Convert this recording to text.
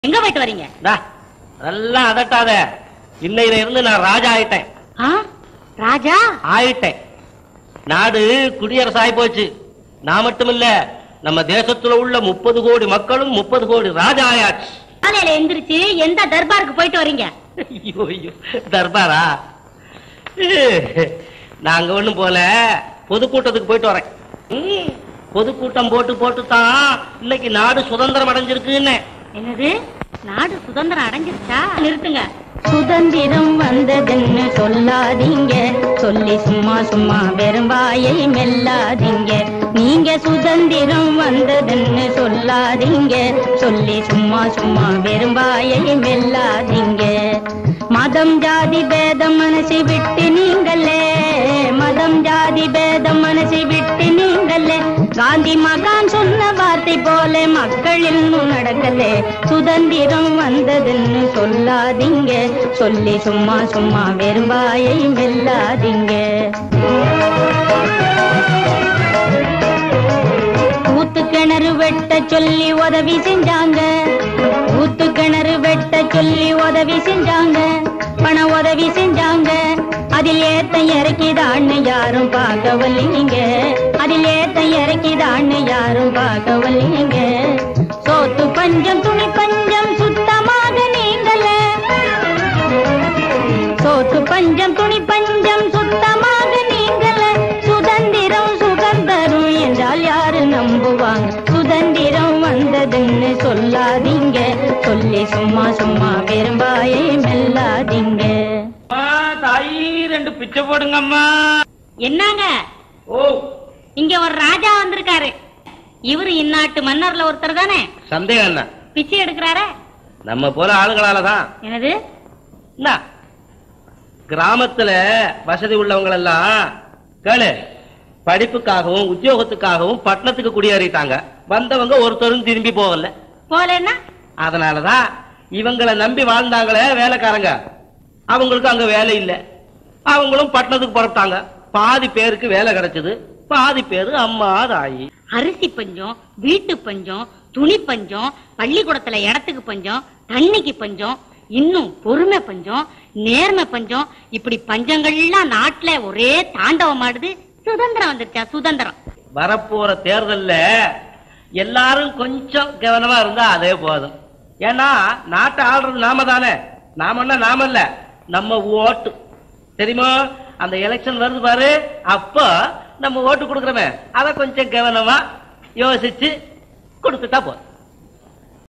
எங்க போயிட்டு வரீங்க டா, அதெல்லாம் அதட்டாத இன்னையில இருந்து நான் ராஜா ஆயிட்டேன் ஆ? ராஜா ஆயிட்டேன் நாடு குடியரசு ஆயி போச்சு நான் மட்டும் இல்ல நம்ம தேசத்துல உள்ள முப்பது கோடி மக்களும் முப்பது கோடி ராஜா ஆயாச்சு காலையில எந்திரிச்சு எந்த தர்பாருக்கு போயிட்டு வரீங்க ஐயோ ஐயோ தர்பாரா நாங்க ஒண்ணும் போல பொதுக்கூட்டத்துக்கு போயிட்டு வரேன் ம், பொதுக்கூட்டம் போட்டு போட்டு தான் இன்னைக்கு நாடு சுதந்திரம் அடைஞ்சிருக்குன்னு என்னது நாடு சுதந்திரம் அடைஞ்சிருச்சா நிறுத்துங்க சுதந்திரம் வந்ததுன்னு சொல்லாதீங்க சொல்லி சும்மா சும்மா வெறும் வாயை மெல்லாதீங்க நீங்க சுதந்திரம் வந்ததுன்னு சொல்லாதீங்க சொல்லி சும்மா சும்மா வெறும் வாயை மெல்லாதீங்க மதம் ஜாதி பேதம் மனசை விட்டு நீங்களே மதம் ஜாதி பேதம் மனசை விட்டு நீங்களே காந்தி மகான் சொன்ன வார்த்தை போல மக்கள் இன்னும் நடக்கலே சுதந்திரம் வந்ததுன்னு சொல்லாதீங்க சொல்லி சும்மா சும்மா வெறும் வாயை மெல்லாதீங்க ஊத்து கிணறு வெட்ட சொல்லி உதவி செஞ்சாங்க ஊத்து கிணறு வெட்ட சொல்லி உதவி செஞ்சாங்க பண உதவி செஞ்சாங்க அதில் ஏத்த இறக்கிதான்னு யாரும் பார்க்கவில்லைங்க அதில் ஏத்த இறக்கிதான்னு யாரும் பார்க்கவில்லைங்க சோத்து பஞ்சம் துணி பஞ்சம் சுத்தமாக நீங்களே சோத்து பஞ்சம் துணி பஞ்சம் சுத்தமாக நீங்கள சுதந்திரம் சுகந்தரும் என்றால் யாரு நம்புவாங்க சுதந்திரம் வந்ததுன்னு சொல்லாதீங்க சொல்லி சும்மா சும்மா பெரும்பாயை மெல்லாதீங்க தாயி ரெண்டு பிச்சை போடுங்கம்மா என்னங்க ஓ இங்க ஒரு ராஜா வந்திருக்காரு இவரு இந்நாட்டு மன்னர்ல ஒருத்தர் தானே சந்தேகம் என்ன பிச்சை எடுக்கிறாரே நம்ம போல ஆளுகளால தான் என்னது என்ன கிராமத்துல வசதி உள்ளவங்க எல்லாம் கேளு படிப்புக்காகவும் உத்தியோகத்துக்காகவும் பட்டணத்துக்கு குடியேறிட்டாங்க வந்தவங்க ஒருத்தரும் திரும்பி போகல போலேன்னா அதனாலதான் இவங்களை நம்பி வாழ்ந்தாங்களே வேலைக்காரங்க அவங்களுக்கு அங்க வேலை இல்ல அவங்களும் பட்டணத்துக்கு புறப்பட்டாங்க பாதி பேருக்கு வேலை கிடைச்சது பாதி பேரு அம்மா தாயி அரிசி பஞ்சம் வீட்டு பஞ்சம் துணி பஞ்சம் பள்ளிக்கூடத்துல இடத்துக்கு பஞ்சம் தண்ணிக்கு பஞ்சம் இன்னும் பொறுமை பஞ்சம் நேர்மை பஞ்சம் இப்படி பஞ்சங்கள்லாம் நாட்டுல ஒரே தாண்டவம் ஆடுது சுதந்திரம் வந்துருச்சா சுதந்திரம் வரப்போற தேர்தல்ல எல்லாரும் கொஞ்சம் கவனமா இருந்தா அதே போதும் ஏன்னா நாட்டை ஆள்றது நாம தானே நாமன்னா நாம இல்ல நம்ம ஓட்டு தெரியுமா அந்த எலெக்ஷன் வருது பாரு அப்ப நம்ம ஓட்டு கொடுக்கறோமே அத கொஞ்சம் கவனமா யோசிச்சு கொடுத்துட்டா போதும்